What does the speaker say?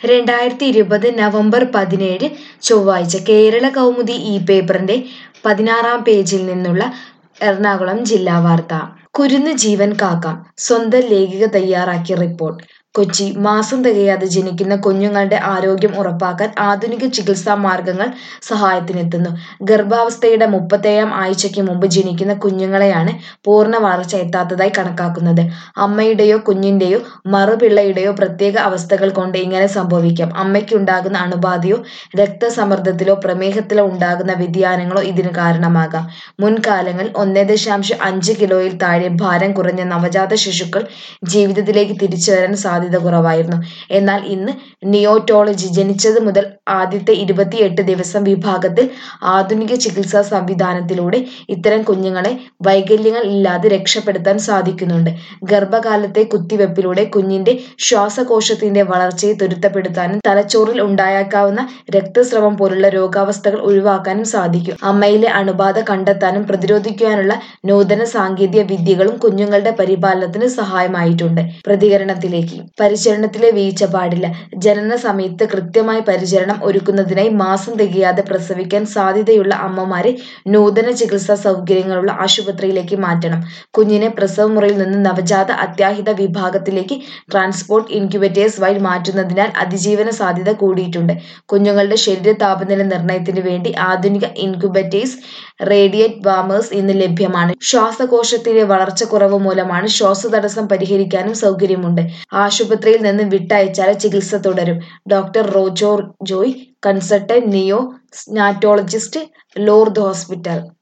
രണ്ടായിരത്തി ഇരുപത് നവംബർ പതിനേഴ് ചൊവ്വാഴ്ച കേരള കൗമുദി ഈ പേപ്പറിന്റെ പതിനാറാം പേജിൽ നിന്നുള്ള എറണാകുളം ജില്ലാ വാർത്ത കുരുന്ന് ജീവൻ കാക്കാം സ്വന്തം ലേഖിക തയ്യാറാക്കിയ റിപ്പോർട്ട് കൊച്ചി മാസം തികയാതെ ജനിക്കുന്ന കുഞ്ഞുങ്ങളുടെ ആരോഗ്യം ഉറപ്പാക്കാൻ ആധുനിക ചികിത്സാ മാർഗങ്ങൾ സഹായത്തിനെത്തുന്നു ഗർഭാവസ്ഥയുടെ മുപ്പത്തേഴാം ആഴ്ചയ്ക്ക് മുമ്പ് ജനിക്കുന്ന കുഞ്ഞുങ്ങളെയാണ് പൂർണ്ണ വളർച്ച എത്താത്തതായി കണക്കാക്കുന്നത് അമ്മയുടെയോ കുഞ്ഞിന്റെയോ മറുപിള്ളയുടെയോ പ്രത്യേക അവസ്ഥകൾ കൊണ്ട് ഇങ്ങനെ സംഭവിക്കാം അമ്മയ്ക്കുണ്ടാകുന്ന അണുബാധയോ രക്തസമ്മർദ്ദത്തിലോ പ്രമേഹത്തിലോ ഉണ്ടാകുന്ന വ്യതിയാനങ്ങളോ ഇതിന് കാരണമാകാം മുൻകാലങ്ങളിൽ ഒന്നേ ദശാംശം അഞ്ച് കിലോയിൽ താഴെ ഭാരം കുറഞ്ഞ നവജാത ശിശുക്കൾ ജീവിതത്തിലേക്ക് തിരിച്ചു വരാൻ സാധ്യത കുറവായിരുന്നു എന്നാൽ ഇന്ന് നിയോറ്റോളജി ജനിച്ചത് മുതൽ ആദ്യത്തെ ഇരുപത്തിയെട്ട് ദിവസം വിഭാഗത്തിൽ ആധുനിക ചികിത്സാ സംവിധാനത്തിലൂടെ ഇത്തരം കുഞ്ഞുങ്ങളെ വൈകല്യങ്ങൾ ഇല്ലാതെ രക്ഷപ്പെടുത്താൻ സാധിക്കുന്നുണ്ട് ഗർഭകാലത്തെ കുത്തിവെപ്പിലൂടെ കുഞ്ഞിന്റെ ശ്വാസകോശത്തിന്റെ വളർച്ചയെ ത്വരിതപ്പെടുത്താനും തലച്ചോറിൽ ഉണ്ടായേക്കാവുന്ന രക്തസ്രവം പോലുള്ള രോഗാവസ്ഥകൾ ഒഴിവാക്കാനും സാധിക്കും അമ്മയിലെ അണുബാധ കണ്ടെത്താനും പ്രതിരോധിക്കുവാനുള്ള നൂതന സാങ്കേതിക വിദ്യകളും കുഞ്ഞുങ്ങളുടെ പരിപാലനത്തിന് സഹായമായിട്ടുണ്ട് പ്രതികരണത്തിലേക്ക് പരിചരണത്തിലെ വീഴ്ച പാടില്ല ജനന സമയത്ത് കൃത്യമായി പരിചരണം ഒരുക്കുന്നതിനായി മാസം തികയാതെ പ്രസവിക്കാൻ സാധ്യതയുള്ള അമ്മമാരെ നൂതന ചികിത്സാ സൗകര്യങ്ങളുള്ള ആശുപത്രിയിലേക്ക് മാറ്റണം കുഞ്ഞിനെ പ്രസവമുറിയിൽ നിന്ന് നവജാത അത്യാഹിത വിഭാഗത്തിലേക്ക് ട്രാൻസ്പോർട്ട് ഇൻക്യുബേറ്റേഴ്സ് വഴി മാറ്റുന്നതിനാൽ അതിജീവന സാധ്യത കൂടിയിട്ടുണ്ട് കുഞ്ഞുങ്ങളുടെ ശരീര താപനില നിർണ്ണയത്തിന് വേണ്ടി ആധുനിക ഇൻക്യുബേറ്റേഴ്സ് റേഡിയേറ്റ് വാമേഴ്സ് ഇന്ന് ലഭ്യമാണ് ശ്വാസകോശത്തിലെ വളർച്ചക്കുറവ് മൂലമാണ് ശ്വാസതടസ്സം പരിഹരിക്കാനും സൗകര്യമുണ്ട് ആശുപത്രിയിൽ നിന്ന് വിട്ടയച്ചാൽ ചികിത്സ തുടരും doctor Rojo Joy consultant neonatologist Lourdes hospital